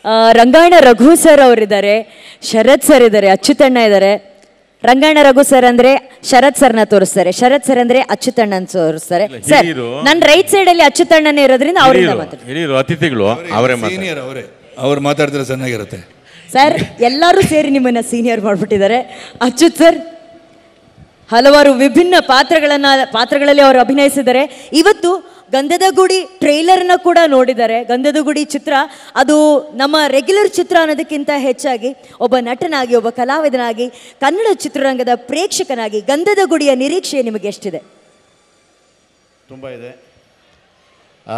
ಆ, ರಂಗಾಯಣ ರಘು ಸರ್ ಅವರಿದ್ದಾರೆ ಶರತ್ ಸರ್ ಇದ್ದಾರೆ ಅಚ್ಯುತಣ್ಣ ಇದ್ದಾರೆ ರಂಗಾಯಣ ರಘು ಸರ್ ಅಂದ್ರೆ ಶರತ್ ಸರ್ನ ತೋರಿಸ್ತಾರೆ ಶರತ್ ಸರ್ ಅಂದ್ರೆ ಅಚ್ಯುತಣ್ಣನ್ ತೋರಿಸ್ತಾರೆ ಸರ್ ಹಿರಿಯರು. ನನ್ನ ರೈಟ್ ಸೈಡ್ ಅಲ್ಲಿ ಅಚ್ಯುತಣ್ಣನೇ ಇರೋದ್ರಿಂದ ಅವರಿಂದ ಹಿರಿಯರು ಮಾತಾಡ್ತಾರೆ ಹಿರಿಯರು ಅತಿಥಿಗಳು ಅವರೇ ಮಾತಾಡ್ತಾರೆ ಸೀನಿಯರ್ ಅವರೇ ಅವ್ರು ಮಾತಾಡಿದ್ರೆ ಚೆನ್ನಾಗಿರುತ್ತೆ ಸರ್ ಎಲ್ಲರೂ ಸೇರಿ ನಿಮ್ಮನ್ನ ಸೀನಿಯರ್ ಮಾಡಿಬಿಟ್ಟಿದ್ದಾರೆ ಅಚ್ಯುತ್ ಸರ್ ಹಲವಾರು ವಿಭಿನ್ನ ಪಾತ್ರಗಳನ್ನ ಪಾತ್ರಗಳಲ್ಲಿ ಅವರು ಅಭಿನಯಿಸಿದ್ದಾರೆ ಇವತ್ತು ಗಂಧದ ಗುಡಿ ಟ್ರೈಲರ್ನ ಕೂಡ ನೋಡಿದ್ದಾರೆ ಗಂಧದ ಗುಡಿ ಚಿತ್ರ ಅದು ನಮ್ಮ ರೆಗ್ಯುಲರ್ ಚಿತ್ರ ಅನ್ನೋದಕ್ಕಿಂತ ಹೆಚ್ಚಾಗಿ ಒಬ್ಬ ನಟನಾಗಿ ಒಬ್ಬ ಕಲಾವಿದನಾಗಿ ಕನ್ನಡ ಚಿತ್ರರಂಗದ ಪ್ರೇಕ್ಷಕನಾಗಿ ಗಂಧದ ಗುಡಿಯ ನಿರೀಕ್ಷೆ ನಿಮಗೆ ಎಷ್ಟಿದೆ ತುಂಬ ಇದೆ ಆ,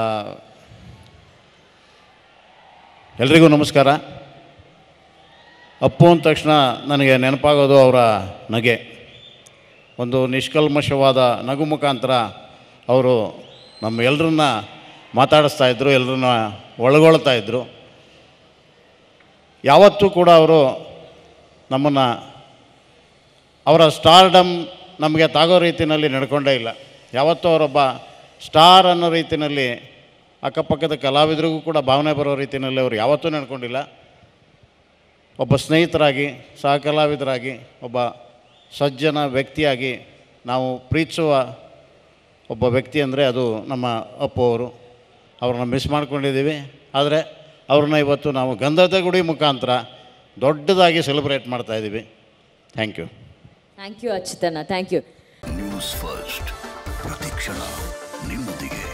ಎಲ್ರಿಗೂ ನಮಸ್ಕಾರ ಅಪ್ಪು ಅಂದ ತಕ್ಷಣ ನನಗೆ ನೆನಪಾಗೋದು ಅವರ ನಗೆ ಒಂದು ನಿಷ್ಕಲ್ಮಶವಾದ ನಗು ಮುಖಾಂತರ ಅವರು ನಮ್ಮ ಎಲ್ಲರನ್ನ ಮಾತಾಡಿಸ್ತಾ ಇದ್ದರು ಎಲ್ಲರನ್ನ ಒಳಗೊಳ್ತಾ ಇದ್ದರು ಯಾವತ್ತೂ ಕೂಡ ಅವರು ನಮ್ಮನ್ನು ಅವರ ಸ್ಟಾರ್ಡಮ್ ನಮಗೆ ತಾಗೋ ರೀತಿಯಲ್ಲಿ ನಡ್ಕೊಂಡೇ ಇಲ್ಲ ಯಾವತ್ತೂ ಅವರೊಬ್ಬ ಸ್ಟಾರ್ ಅನ್ನೋ ರೀತಿಯಲ್ಲಿ ಅಕ್ಕಪಕ್ಕದ ಕಲಾವಿದರಿಗೂ ಕೂಡ ಭಾವನೆ ಬರೋ ರೀತಿಯಲ್ಲಿ ಅವರು ಯಾವತ್ತೂ ನಡ್ಕೊಂಡಿಲ್ಲ ಒಬ್ಬ ಸ್ನೇಹಿತರಾಗಿ ಸಹ ಕಲಾವಿದರಾಗಿ ಒಬ್ಬ ಸಜ್ಜನ ವ್ಯಕ್ತಿಯಾಗಿ ನಾವು ಪ್ರೀತಿಸುವ ಒಬ್ಬ ವ್ಯಕ್ತಿ ಅಂದರೆ ಅದು ನಮ್ಮ ಅಪ್ಪು ಅವರು ಅವ್ರನ್ನ ಮಿಸ್ ಮಾಡ್ಕೊಂಡಿದ್ದೀವಿ ಆದರೆ ಅವ್ರನ್ನ ಇವತ್ತು ನಾವು ಗಂಧದ ಗುಡಿ ಮುಖಾಂತರ ದೊಡ್ಡದಾಗಿ ಸೆಲೆಬ್ರೇಟ್ ಮಾಡ್ತಾ ಇದ್ದೀವಿ ಥ್ಯಾಂಕ್ ಯು ಥ್ಯಾಂಕ್ ಯು ಅಚ್ಯುತಣ್ಣ ಥ್ಯಾಂಕ್ ಯು ನ್ಯೂಸ್ ಫಸ್ಟ್ ಪ್ರತಿಕ್ಷಣ ನಿಮ್ಮೊಂದಿಗೆ